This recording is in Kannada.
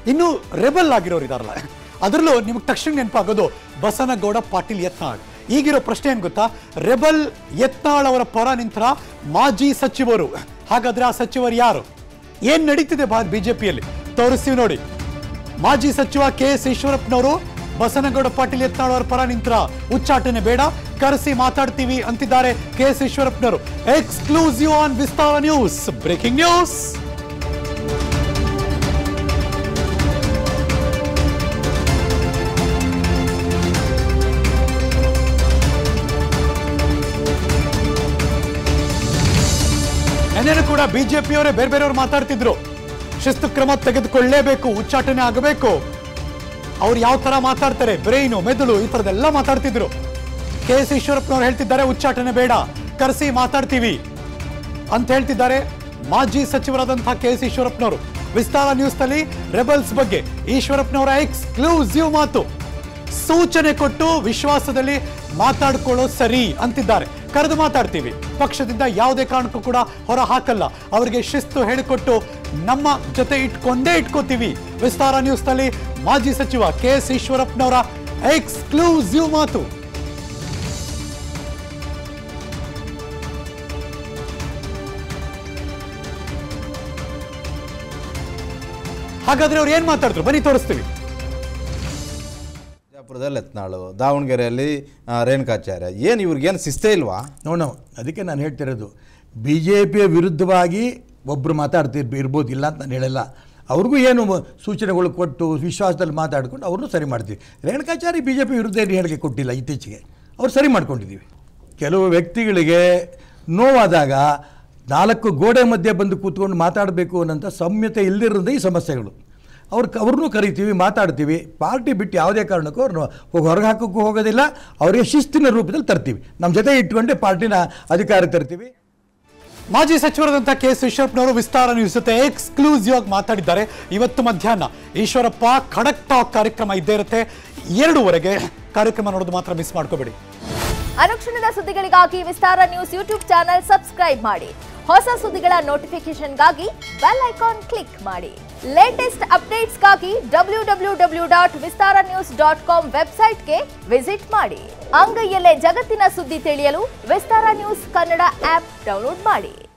ಇನ್ನು ರೆಬಲ್ ಆಗಿರೋರು ಇದಾರಲ್ಲ ಅದರಲ್ಲೂ ನಿಮ್ಗೆ ತಕ್ಷಣ ನೆನಪಾಗೋದು ಬಸನಗೌಡ ಪಾಟೀಲ್ ಯತ್ನಾಳ್ ಈಗಿರೋ ಪ್ರಶ್ನೆ ಏನ್ ಗೊತ್ತಾ ರೆಬಲ್ ಯತ್ನಾಳ್ ಅವರ ಪರ ನಿಂತರ ಮಾಜಿ ಸಚಿವರು ಹಾಗಾದ್ರೆ ಆ ಸಚಿವರು ಯಾರು ಏನ್ ನಡೀತಿದೆ ಬಾ ಬಿಜೆಪಿಯಲ್ಲಿ ತೋರಿಸ್ತೀವಿ ನೋಡಿ ಮಾಜಿ ಸಚಿವ ಕೆ ಎಸ್ ಈಶ್ವರಪ್ಪನವರು ಬಸನಗೌಡ ಪಾಟೀಲ್ ಯತ್ನಾಳ್ ಅವರ ಪರ ನಿಂತರ ಉಚ್ಚಾಟನೆ ಬೇಡ ಕರೆಸಿ ಮಾತಾಡ್ತೀವಿ ಅಂತಿದ್ದಾರೆ ಕೆ ಎಸ್ ಈಶ್ವರಪ್ಪನವರು exclusive on Vistara news breaking news ನೆನ್ನೆನೂ ಕೂಡ ಬಿಜೆಪಿಯವರೇ ಬೇರೆ ಬೇರೆಯವರು ಮಾತಾಡ್ತಿದ್ರು ಶಿಸ್ತು ಕ್ರಮ ತೆಗೆದುಕೊಳ್ಳಲೇಬೇಕು ಉಚ್ಚಾಟನೆ ಆಗಬೇಕು ಅವ್ರು ಯಾವ ತರ ಮಾತಾಡ್ತಾರೆ ಬ್ರೈನು ಮೆದುಳು ಈ ಥರದ್ದೆಲ್ಲ ಮಾತಾಡ್ತಿದ್ರು ಕೆ ಎಸ್ ಈಶ್ವರಪ್ಪನವ್ರು ಹೇಳ್ತಿದ್ದಾರೆ ಉಚ್ಚಾಟನೆ ಬೇಡ ಕರೆಸಿ ಮಾತಾಡ್ತೀವಿ ಅಂತ ಹೇಳ್ತಿದ್ದಾರೆ ಮಾಜಿ ಸಚಿವರಾದಂತಹ ಕೆ ಎಸ್ ಈಶ್ವರಪ್ಪನವರು ವಿಸ್ತಾರ ನ್ಯೂಸ್ ನಲ್ಲಿ ರೆಬಲ್ಸ್ ಬಗ್ಗೆ ಈಶ್ವರಪ್ಪನವರ ಎಕ್ಸ್ಕ್ಲೂಸಿವ್ ಮಾತು ಸೂಚನೆ ಕೊಟ್ಟು ವಿಶ್ವಾಸದಲ್ಲಿ ಮಾತಾಡ್ಕೊಳ್ಳೋ ಸರಿ ಅಂತಿದ್ದಾರೆ ಕರೆದು ಮಾತಾಡ್ತೀವಿ ಪಕ್ಷದಿಂದ ಯಾವುದೇ ಕಾರಣಕ್ಕೂ ಕೂಡ ಹೊರ ಹಾಕಲ್ಲ ಅವರಿಗೆ ಶಿಸ್ತು ಹೇಳಿಕೊಟ್ಟು ನಮ್ಮ ಜೊತೆ ಇಟ್ಕೊಂಡೇ ಇಟ್ಕೋತೀವಿ ವಿಸ್ತಾರ ನ್ಯೂಸ್ ನಲ್ಲಿ ಮಾಜಿ ಸಚಿವ ಕೆ ಎಸ್ ಈಶ್ವರಪ್ಪನವರ ಎಕ್ಸ್ಕ್ಲೂಸಿವ್ ಮಾತು ಹಾಗಾದ್ರೆ ಅವ್ರು ಏನ್ ಮಾತಾಡಿದ್ರು ಬನ್ನಿ ತೋರಿಸ್ತೀವಿ ಬಿಜಾಪುರದಲ್ಲಿ ಎತ್ನಾಳು ದಾವಣಗೆರೆಯಲ್ಲಿ ಆ, ರೇಣುಕಾಚಾರ್ಯ ಏನು ಇವ್ರಿಗೇನು ಶಿಸ್ತೇ ಇಲ್ವಾ ನೋಡ ಅದಕ್ಕೆ ನಾನು ಹೇಳ್ತಿರೋದು ಬಿ ಜೆ ಪಿಯ ವಿರುದ್ಧವಾಗಿ ಒಬ್ಬರು ಮಾತಾಡ್ತಿರ್ ಇರ್ಬೋದು ಇಲ್ಲ ಅಂತ ನಾನು ಹೇಳಲ್ಲ ಅವ್ರಿಗೂ ಏನು ಮ- ಸೂಚನೆಗಳು ಕೊಟ್ಟು ವಿಶ್ವಾಸದಲ್ಲಿ ಮಾತಾಡ್ಕೊಂಡು ಅವ್ರನ್ನೂ ಸರಿ ಮಾಡ್ತೀವಿ ರೇಣುಕಾಚಾರ್ಯ ಬಿ ಜೆ ಪಿ ವಿರುದ್ಧ ಏನು ಹೇಳಿಕೆ ಕೊಟ್ಟಿಲ್ಲ ಇತ್ತೀಚೆಗೆ ಅವ್ರು ಸರಿ ಮಾಡ್ಕೊಂಡಿದ್ದೀವಿ ಕೆಲವು ವ್ಯಕ್ತಿಗಳಿಗೆ ನೋವಾದಾಗ ನಾಲ್ಕು ಗೋಡೆ ಮಧ್ಯೆ ಬಂದು ಕೂತ್ಕೊಂಡು ಮಾತಾಡಬೇಕು ಅನ್ನೋಂಥ ಸಮ್ಯತೆ ಇಲ್ಲದಿರೋದೇ ಈ ಸಮಸ್ಯೆಗಳು ಅವ್ರ ಅವ್ರನ್ನೂ ಕರಿತೀವಿ ಮಾತಾಡ್ತೀವಿ ಪಾರ್ಟಿ ಬಿಟ್ಟು ಯಾವುದೇ ಕಾರಣಕ್ಕೂ ಅವ್ರನ್ನ ಹೋಗಿ ಹೊರಗೆ ಹಾಕೋಕ್ಕೂ ಹೋಗೋದಿಲ್ಲ ಅವರಿಗೆ ಶಿಸ್ತಿನ ರೂಪದಲ್ಲಿ ತರ್ತೀವಿ ನಮ್ಮ ಜೊತೆ ಇಟ್ಕೊಂಡೆ ಪಾರ್ಟಿನ ಅಧಿಕಾರ ತರ್ತೀವಿ ಮಾಜಿ ಸಚಿವರಾದಂತಹ ಕೆ ಎಸ್ ಈಶ್ವರಪ್ಪನವರು ವಿಸ್ತಾರ ನ್ಯೂಸ್ ಜೊತೆ ಎಕ್ಸ್ಕ್ಲೂಸಿವ್ ಆಗಿ ಮಾತಾಡಿದ್ದಾರೆ ಇವತ್ತು ಮಧ್ಯಾಹ್ನ ಈಶ್ವರಪ್ಪ ಖಡಕ್ ಟಾಕ್ ಕಾರ್ಯಕ್ರಮ ಇದ್ದೇ ಇರುತ್ತೆ ಎರಡೂವರೆಗೆ ಕಾರ್ಯಕ್ರಮ ನೋಡೋದು ಮಾತ್ರ ಮಿಸ್ ಮಾಡ್ಕೋಬೇಡಿ ಅನುಕ್ಷಣದ ಸುದ್ದಿಗಳಿಗಾಗಿ Vistara news YouTube channel subscribe ಮಾಡಿ ಹೊಸ ಸುದ್ದಿಗಳ ನೋಟಿಫಿಕೇಶನ್ಗಾಗಿ ಬೆಲ್ ಐಕಾನ್ ಕ್ಲಿಕ್ ಮಾಡಿ ಲೇಟೆಸ್ಟ್ ಅಪ್ಡೇಟ್ಸ್ಗಾಗಿ W W W dot Vistara news dot com ವೆಬ್ಸೈಟ್ಗೆ ವಿಸಿಟ್ ಮಾಡಿ ಅಂಗೈಯಲ್ಲೇ ಜಗತ್ತಿನ ಸುದ್ದಿ ತಿಳಿಯಲು Vistara news Kannada app download ಮಾಡಿ